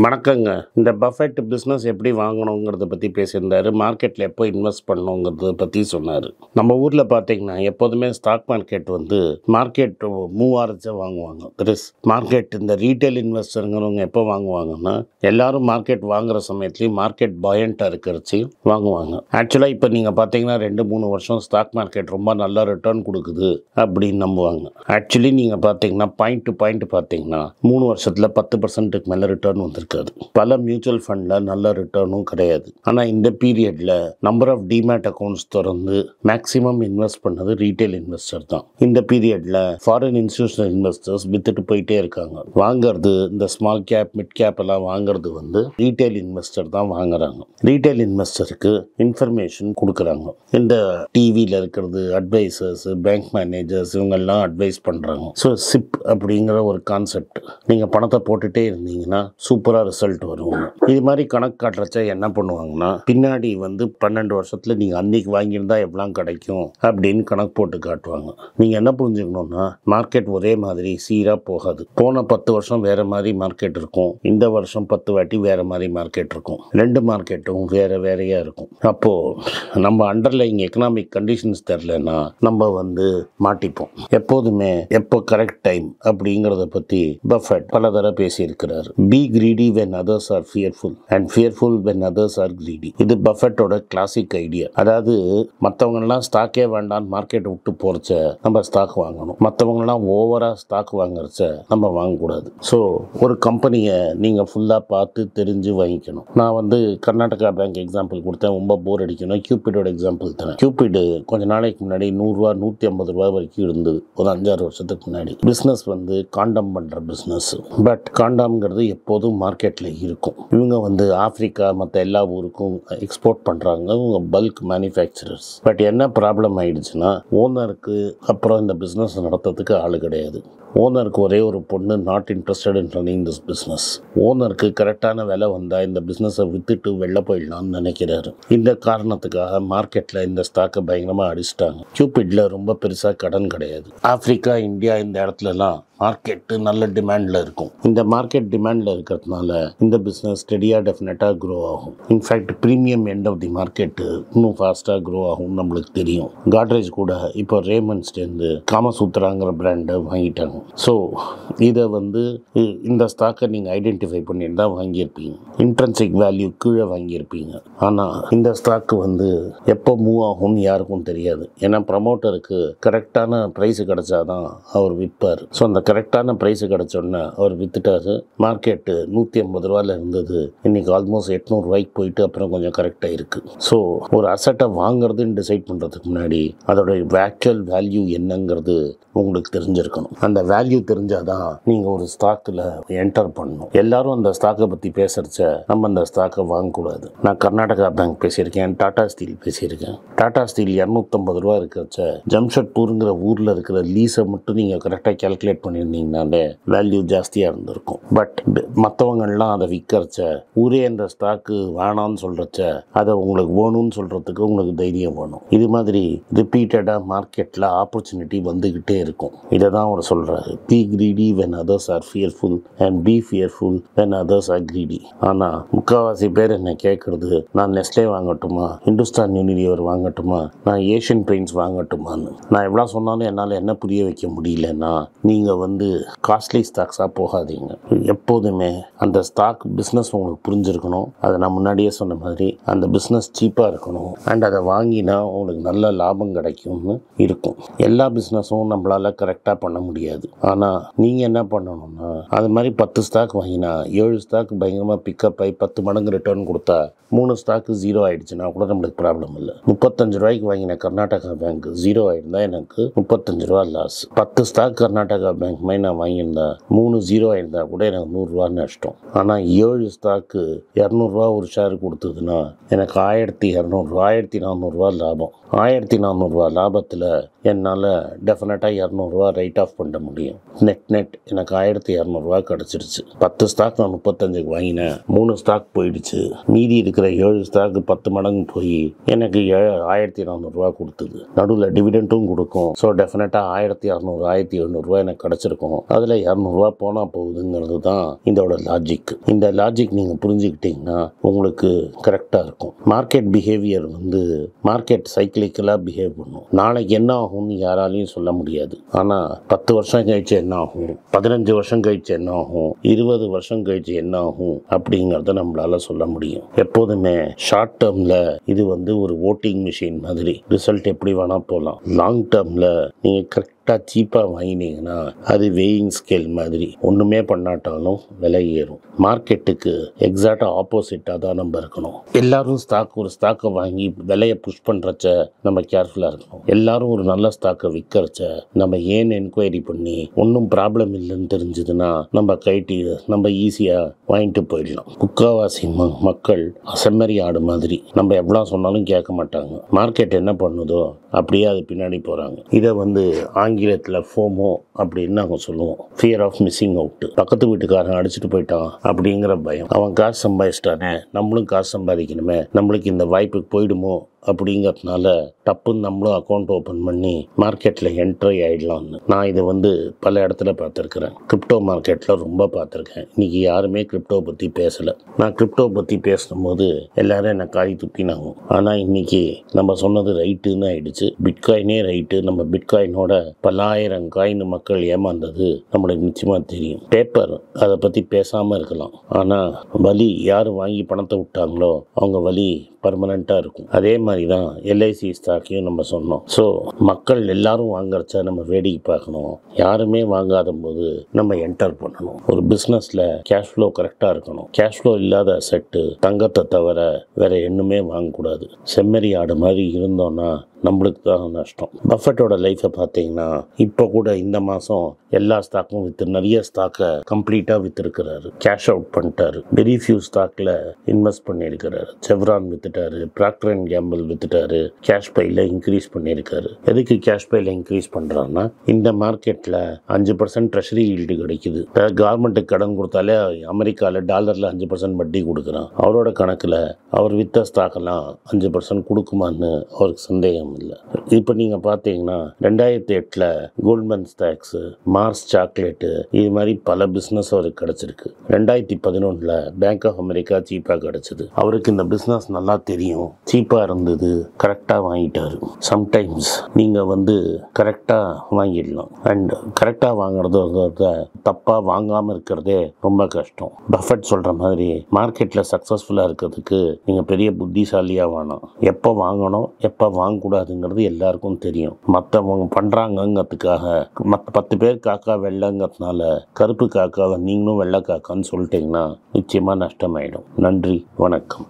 வணக்கங்க இந்த Buffett business எப்படி வாங்கணுங்கிறத பற்றி பேசியிருந்தாரு மார்க்கெட்டில் எப்போ இன்வெஸ்ட் பண்ணணுங்கிறத பற்றி சொன்னார் நம்ம ஊரில் பார்த்தீங்கன்னா எப்போதுமே ஸ்டாக் மார்க்கெட் வந்து மார்க்கெட் மூவ் ஆரச்சா வாங்குவாங்க தட் இஸ் மார்க்கெட் இந்த ரீட்டைல் இன்வெஸ்டருங்கிறவங்க எப்போ வாங்குவாங்கன்னா எல்லாரும் மார்க்கெட் வாங்குற சமயத்துலேயும் மார்க்கெட் பயண்ட்டாக இருக்கிறச்சு வாங்குவாங்க ஆக்சுவலாக இப்போ நீங்கள் பார்த்தீங்கன்னா ரெண்டு மூணு வருஷம் ஸ்டாக் மார்க்கெட் ரொம்ப நல்ல ரிட்டர்ன் கொடுக்குது அப்படின்னு நம்புவாங்க ஆக்சுவலி நீங்கள் பார்த்தீங்கன்னா பாயிண்ட் டு பாயிண்ட் பார்த்தீங்கன்னா மூணு வருஷத்தில் பத்து பர்சன்ட்டுக்கு மேலே ரிட்டர்ன் வந்திருக்காது பல மியூச்சுவல் ஃபண்டில் நல்ல ரிட்டர்னும் கிடையாது ஆனால் இந்த பீரியடில் நம்பர் ஆஃப் டிமேட் அக்கௌண்ட்ஸ் திறந்து மேக்ஸிமம் இன்வெஸ்ட் பண்ணது ரீட்டைல் இன்வெஸ்டர் தான் இந்த பீரியடில் ஃபாரின் இன்ஸ்டியூஷனல் இன்வெஸ்டர்ஸ் வித்துட்டு போயிட்டே இருக்காங்க வாங்குறது இந்த ஸ்மால் கேப் மிட் கேப் எல்லாம் வாங்குறது வந்து ரீட்டைல் இன்வெஸ்டர் தான் வாங்குறாங்க ரீட்டைல் இன்வெஸ்டருக்கு இன்ஃபர்மேஷன் கொடுக்குறாங்க இந்த டிவியில் இருக்கிறது அட்வைசர்ஸ் பேங்க் மேனேஜர்ஸ் இவங்கெல்லாம் அட்வைஸ் பண்ணுறாங்க ஸோ சிப் அப்படிங்கிற ஒரு கான்செப்ட் நீங்கள் பணத்தை போட்டுட்டே இருந்தீங்கன்னா சூப்பராக ரிசல்ட் வரும் இது மாதிரி கணக்கு காட்டுறச்ச என்ன பண்ணுவாங்கன்னா பின்னாடி வந்து பன்னெண்டு வருஷத்தில் நீங்கள் அன்னைக்கு வாங்கியிருந்தா எவ்வளோ கிடைக்கும் அப்படின்னு கணக்கு போட்டு காட்டுவாங்க நீங்கள் என்ன புரிஞ்சுக்கணும்னா மார்க்கெட் ஒரே மாதிரி சீராக போகாது போன பத்து வருஷம் வேற மாதிரி மார்க்கெட் இருக்கும் இந்த வருஷம் பத்து வாட்டி வேற மாதிரி மார்க்கெட் இருக்கும் ரெண்டு மார்க்கெட்டும் வேற வேறையாக இருக்கும் அப்போது நம்ம அண்டர்லைங் எக்கனாமிக் கண்டிஷன்ஸ் தெரிலனா நம்ம வந்து மாட்டிப்போம் எப்போதுமே எப்போ கரெக்ட் டைம் அப்படிங்கிறத பற்றி பஃபட் பல தடவை பேசியிருக்கிறார் be greedy when others are fearful and fearful when others are greedy இது பஃபட்டோட கிளாசிக் ஐடியா அதாவது மற்றவங்கெல்லாம் ஸ்டாக்கே வேண்டாம் மார்க்கெட் விட்டு போகிறச்ச நம்ம ஸ்டாக் வாங்கணும் மற்றவங்கெல்லாம் ஓவராக ஸ்டாக் வாங்குறச்ச நம்ம வாங்கக்கூடாது ஸோ ஒரு கம்பெனியை நீங்கள் ஃபுல்லாக பார்த்து தெரிஞ்சு வாங்கிக்கணும் நான் வந்து கர்நாடகா பேங்க் எக்ஸாம்பிள் கொடுத்தேன் ரொம்ப போர் அடிக்கணும் கியூபிடோட எக்ஸாம்பிள் தரேன் கியூபிடு கொஞ்ச நாளைக்கு முன்னாடி நூறுரூவா நூற்றி ஐம்பது ரூபா வரைக்கும் இருந்தது ஒரு அஞ்சாறு வருஷத்துக்கு முன்னாடி பிஸ்னஸ் வந்து காண்டம் பண்ணுற பிஸ்னஸ் பட் காண்டாம்ங்கிறது எப்போதும் மார்க்கெட்டில் இருக்கும் இவங்க வந்து ஆப்பிரிக்கா மற்ற எல்லா ஊருக்கும் எக்ஸ்போர்ட் பண்ணுறாங்க இவங்க பல்க் மேனுஃபேக்சரர்ஸ் பட் என்ன ப்ராப்ளம் ஆயிடுச்சுன்னா ஓனருக்கு அப்புறம் இந்த பிஸ்னஸ் நடத்துறதுக்கு ஆள் கிடையாது ஓனருக்கு ஒரே ஒரு பொண்ணு not interested in running this business ஓனருக்கு கரெக்டான விலை வந்தால் இந்த பிஸ்னஸை வித்துட்டு வெளில போயிடலாம்னு நினைக்கிறாரு இந்த காரணத்துக்காக மார்க்கெட்டில் இந்த ஸ்டாக்கை பயங்கரமாக அடிச்சிட்டாங்க கியூபிட்ல ரொம்ப பெருசாக கடன் கிடையாது ஆப்பிரிக்கா இந்தியா இந்த இடத்துலலாம் மார்க்கெட்டு நல்ல டிமாண்டில் இருக்கும் இந்த மார்க்கெட் டிமாண்டில் இருக்கிறதுனால இந்த பிஸ்னஸ் ஸ்டெடியாக டெஃபினட்டாக க்ரோ ஆகும் in fact premium end of the market இன்னும் ஃபாஸ்ட்டாக க்ரோ ஆகும்னு நம்மளுக்கு தெரியும் காட்ரேஜ் கூட இப்போ ரேமன்ஸ்டேருந்து காமசூத்ராங்கிற பிராண்டை வாங்கிட்டாங்க ஸோ இதை வந்து இ- இந்த ஸ்டாக்கை நீங்கள் ஐடென்டிஃபை பண்ணியிருந்தா வாங்கியிருப்பீங்க இன்ட்ரென்சிக் வேல்யூ கீழே வாங்கியிருப்பீங்க ஆனால் இந்த ஸ்டாக்கு வந்து எப்போ மூவ் ஆகும்னு யாருக்கும் தெரியாது ஏன்னா ப்ரமோட்டருக்கு கரெக்டான ப்ரைஸ் கிடைச்சாதான் அவர் விற்பார் ஸோ அந்த கரெக்டான ப்ரைஸ் கிடைச்சோடனே அவர் வித்துட்டாரு மார்க்கெட்டு நூற்றி ஐம்பது ரூபாயில் இருந்தது இன்னைக்கு ஆல்மோஸ்ட் எட்நூறுரூவாய்க்கு போயிட்டு அப்புறம் கொஞ்சம் கரெக்டாக இருக்குது ஸோ ஒரு அசட்டை வாங்குறதுன்னு டிசைட் பண்ணுறதுக்கு முன்னாடி அதோட ஆக்சுவல் வேல்யூ என்னங்கிறது உங்களுக்கு தெரிஞ்சிருக்கணும் அந்த வேல்யூ தெரிஞ்சாதான் நீங்கள் ஒரு ஸ்டாக்கில் என்டர் பண்ணணும் எல்லாரும் அந்த ஸ்டாக்கை பற்றி பேசுறச்ச நம்ம அந்த ஸ்டாக்கை வாங்கக்கூடாது நான் கர்நாடகா பேங்க் பேசியிருக்கேன் டாடா ஸ்டீல் பேசியிருக்கேன் டாடா ஸ்டீல் இரநூத்தம்பது ரூபா இருக்கிறச்ச ஜம்ஷெட்பூருங்கிற ஊரில் இருக்கிற லீஸை மட்டும் நீங்கள் கரெக்டாக கேல்குலேட் பண்ணியிருந்தீங்கனாலே வேல்யூ ஜாஸ்தியாக இருந்திருக்கும் பட் மற்றவங்கள்லாம் அதை விற்கிறச்ச ஊரே அந்த ஸ்டாக்கு வேணாம்னு சொல்கிறச்ச அதை உங்களுக்கு வேணும்னு சொல்கிறதுக்கு உங்களுக்கு தைரியம் வேணும் இது மாதிரி ரிப்பீட்டடாக மார்க்கெட்டில் ஆப்பர்ச்சுனிட்டி வந்துக்கிட்டே இருக்கும் இதை தான் அவர் சொல்கிறாரு be greedy when others are fearful and be fearful when others are greedy ஆனால் முக்கால்வாசி பேர் என்ன கேட்குறது நான் நெஸ்லே வாங்கட்டுமா இந்துஸ்தான் யூனிலிவர் வாங்கட்டுமா நான் ஏஷியன் பெயிண்ட்ஸ் வாங்கட்டுமான்னு நான் எவ்வளோ சொன்னாலும் என்னால் என்ன புரிய வைக்க முடியலன்னா நீங்கள் வந்து காஸ்ட்லி ஸ்டாக்ஸாக போகாதீங்க எப்போதுமே அந்த ஸ்டாக் பிஸ்னஸ் உங்களுக்கு புரிஞ்சிருக்கணும் அதை நான் முன்னாடியே சொன்ன மாதிரி அந்த பிஸ்னஸ் சீப்பாக இருக்கணும் அண்ட் அதை வாங்கினா உங்களுக்கு நல்ல லாபம் கிடைக்கும்னு இருக்கும் எல்லா பிஸ்னஸும் நம்மளால் கரெக்டாக பண்ண முடியாது ஆனால் நீங்கள் என்ன பண்ணணும்னா அது மாதிரி பத்து ஸ்டாக் வாங்கினா ஏழு ஸ்டாக் பயங்கரமாக பிக்கப் ஆகி பத்து மடங்கு ரிட்டர்ன் கொடுத்தா மூணு ஸ்டாக்கு ஜீரோ ஆயிடுச்சுன்னா கூட நம்மளுக்கு ப்ராப்ளம் இல்லை முப்பத்தஞ்சு ரூபாய்க்கு வாங்கின கர்நாடகா பேங்க் ஜீரோ ஆயிருந்தா எனக்கு முப்பத்தஞ்சு ரூபா லாஸ் பத்து ஸ்டாக் கர்நாடகா பேங்க் மாதிரி நான் வாங்கியிருந்தா மூணு ஜீரோ ஆயிருந்தா கூட எனக்கு நூறுரூவா நஷ்டம் ஆனால் ஏழு ஸ்டாக்கு இரநூறுவா ஒரு ஷேர் கொடுத்ததுன்னா எனக்கு ஆயிரத்தி இரநூறுவா ஆயிரத்தி நானூறுரூவா லாபம் ஆயிரத்தி நானூறுரூவா லாபத்தில் என்னால் டெஃபினட்டாக இரநூறுவா ரைட் ஆஃப் பண்ண முடியும் நெட் நெட் எனக்கு ஆயிரத்தி இரநூறுவா கிடச்சிருச்சு பத்து ஸ்டாக் நான் முப்பத்தஞ்சுக்கு வாங்கினேன் மூணு ஸ்டாக் போயிடுச்சு மீதி இருக்கிற ஏழு ஸ்டாக்கு பத்து மடங்கு போய் எனக்கு ஏழு ஆயிரத்தி நானூறுரூவா கொடுத்தது நடுவில் டிவிடெண்ட்டும் கொடுக்கும் ஸோ டெஃபினட்டாக ஆயிரத்தி அறநூறு ஆயிரத்தி எழுநூறுவா எனக்கு கிடச்சிருக்கும் வச்சுருக்கோம் அதில் இரநூறுவா போனால் போகுதுங்கிறது தான் இதோட லாஜிக் இந்த லாஜிக் நீங்கள் புரிஞ்சுக்கிட்டீங்கன்னா உங்களுக்கு கரெக்டாக இருக்கும் மார்க்கெட் பிஹேவியர் வந்து மார்க்கெட் சைக்கிளிக்கலாக பிஹேவ் பண்ணும் நாளைக்கு என்ன ஆகும்னு யாராலையும் சொல்ல முடியாது ஆனால் பத்து வருஷம் கழிச்சு என்ன ஆகும் பதினஞ்சு வருஷம் கழிச்சு என்ன ஆகும் இருபது வருஷம் கழிச்சு என்ன ஆகும் அப்படிங்கிறத நம்மளால சொல்ல முடியும் எப்போதுமே ஷார்ட் டேர்மில் இது வந்து ஒரு ஓட்டிங் மிஷின் மாதிரி ரிசல்ட் எப்படி வேணால் போகலாம் லாங் டேர்மில் நீங்கள் கரெக்டாக சீப்பாக வாங்கினீங்கன்னா அது வெயிங் ஸ்கேல் மாதிரி ஒன்றுமே பண்ணாட்டாலும் விலை ஏறும் மார்க்கெட்டுக்கு எக்ஸாக்டாக ஆப்போசிட்டாக தான் நம்ம இருக்கணும் எல்லாரும் ஸ்டாக் ஒரு ஸ்டாக்கை வாங்கி விலையை புஷ் பண்ணுறச்ச நம்ம கேர்ஃபுல்லாக இருக்கணும் எல்லாரும் ஒரு நல்ல ஸ்டாக்கை விற்கிறச்ச நம்ம ஏன் என்கொயரி பண்ணி ஒன்றும் ப்ராப்ளம் இல்லைன்னு தெரிஞ்சதுன்னா நம்ம கைட்டி நம்ம ஈஸியாக வாங்கிட்டு போயிடலாம் முக்காவாசி ம மக்கள் செம்மறி ஆடு மாதிரி நம்ம எவ்வளோ சொன்னாலும் கேட்க மாட்டாங்க மார்க்கெட் என்ன பண்ணுதோ அப்படியே அது பின்னாடி போகிறாங்க இதை வந்து ஆங்கிலத்தில் ஃபோமோ அப்படின்னு நாங்கள் சொல்லுவோம் ஃபியர் ஆஃப் மிஸ்ஸிங் அவுட் பக்கத்து வீட்டுக்காரன் அடிச்சுட்டு போயிட்டான் அப்படிங்கிற பயம் அவன் காசு சம்பாதிச்சிட்டானே நம்மளும் காசு சம்பாதிக்கணுமே நம்மளுக்கு இந்த வாய்ப்பு போயிடுமோ அப்படிங்கிறதுனால டப்புன்னு நம்மளும் அக்கௌண்ட் ஓப்பன் பண்ணி மார்க்கெட்டில் என்ட்ரி ஆகிடலாம்னு நான் இதை வந்து பல இடத்துல பார்த்துருக்குறேன் கிரிப்டோ மார்க்கெட்டில் ரொம்ப பார்த்துருக்கேன் இன்றைக்கி யாருமே கிரிப்டோ பற்றி பேசலை நான் கிரிப்டோ பற்றி பேசும்போது எல்லாரும் என்னை காய் துப்பினாங்க ஆனால் இன்றைக்கி நம்ம சொன்னது ரைட்டுன்னு ஆயிடுச்சு பிட்காயினே ரைட்டு நம்ம பிட்காயினோட பல்லாயிரம் காயின் மக்கள் ஏமாந்தது நம்மளுக்கு நிச்சயமாக தெரியும் பேப்பர் அதை பற்றி பேசாமல் இருக்கலாம் ஆனால் வலி யார் வாங்கி பணத்தை விட்டாங்களோ அவங்க வலி பர்மனெண்ட்டாக இருக்கும் அதே மாதிரி தான் எல்ஐசி ஸ்டாக்கையும் நம்ம சொன்னோம் ஸோ மக்கள் எல்லாரும் வாங்குறச்ச நம்ம வேடிக்கை பார்க்கணும் யாருமே வாங்காத போது நம்ம என்டர் பண்ணணும் ஒரு பிஸ்னஸில் கேஷ் ஃப்ளோ கரெக்டாக இருக்கணும் கேஷ் ஃப்ளோ இல்லாத செட்டு தங்கத்தை தவிர வேற எண்ணுமே வாங்கக்கூடாது செம்மறி ஆடு மாதிரி இருந்தோம்னா நம்மளுக்கு தான் நஷ்டம் பஃபட்டோட லைஃப்பை பார்த்தீங்கன்னா இப்போ கூட இந்த மாதம் எல்லா ஸ்டாக்கும் விற்று நிறைய ஸ்டாக்கை கம்ப்ளீட்டாக விற்றுருக்கிறாரு கேஷ் அவுட் பண்ணிட்டாரு வெரி ஃபியூ ஸ்டாக்கில் இன்வெஸ்ட் பண்ணியிருக்கிறாரு செவ்ரான் வித்துட்டாரு ப்ராக்டர் அண்ட் கேம்பிள் வித்துட்டாரு கேஷ் பையில் இன்க்ரீஸ் பண்ணியிருக்காரு எதுக்கு கேஷ் பையில் இன்க்ரீஸ் பண்ணுறான்னா இந்த மார்க்கெட்டில் அஞ்சு பர்சன்ட் ட்ரெஷரி ஈல்டு கிடைக்குது கவர்மெண்ட்டுக்கு கடன் கொடுத்தாலே அமெரிக்காவில் டாலரில் அஞ்சு பர்சன்ட் வட்டி கொடுக்குறான் அவரோட கணக்கில் அவர் வித்த ஸ்டாக்கெல்லாம் அஞ்சு பர்சன்ட் கொடுக்குமான்னு அவருக்கு சந்தேகம் இல்லை இப்போ நீங்கள் பார்த்தீங்கன்னா ரெண்டாயிரத்தி எட்டில் கோல்ட்மன் ஸ்டாக்ஸு மார்ஸ் சாக்லேட்டு இது மாதிரி பல பிஸ்னஸ் அவருக்கு கிடச்சிருக்கு ரெண்டாயிரத்தி பதினொன்றில் பேங்க் ஆஃப் அமெரிக்கா சீப்பாக கிடச்சிது அவருக்கு இந்த பிஸ்னஸ் நல்லா தெரியும் சீப்பாக இருந்தது கரெக்டாக வாங்கிட்டாரு சம்டைம்ஸ் நீங்கள் வந்து கரெக்டாக வாங்கிடலாம் அண்ட் கரெக்டாக வாங்குறத தப்பாக வாங்காமல் இருக்கிறதே ரொம்ப கஷ்டம் பஃபட் சொல்கிற மாதிரி மார்க்கெட்டில் சக்ஸஸ்ஃபுல்லாக இருக்கிறதுக்கு நீங்கள் பெரிய புத்திசாலியாக வேணாம் எப்போ வாங்கணும் எப்போ வாங்கக்கூடாதுங்கிறது எல்லாருக்கும் தெரியும் மற்றவங்க பண்ணுறாங்கங்கிறதுக்காக மற்ற பத்து பேர் காக்கா வெள்ளைங்கிறதுனால கருப்பு காக்காவை நீங்களும் வெள்ளை காக்கான்னு சொல்லிட்டீங்கன்னா நிச்சயமாக நஷ்டமாயிடும் நன்றி வணக்கம்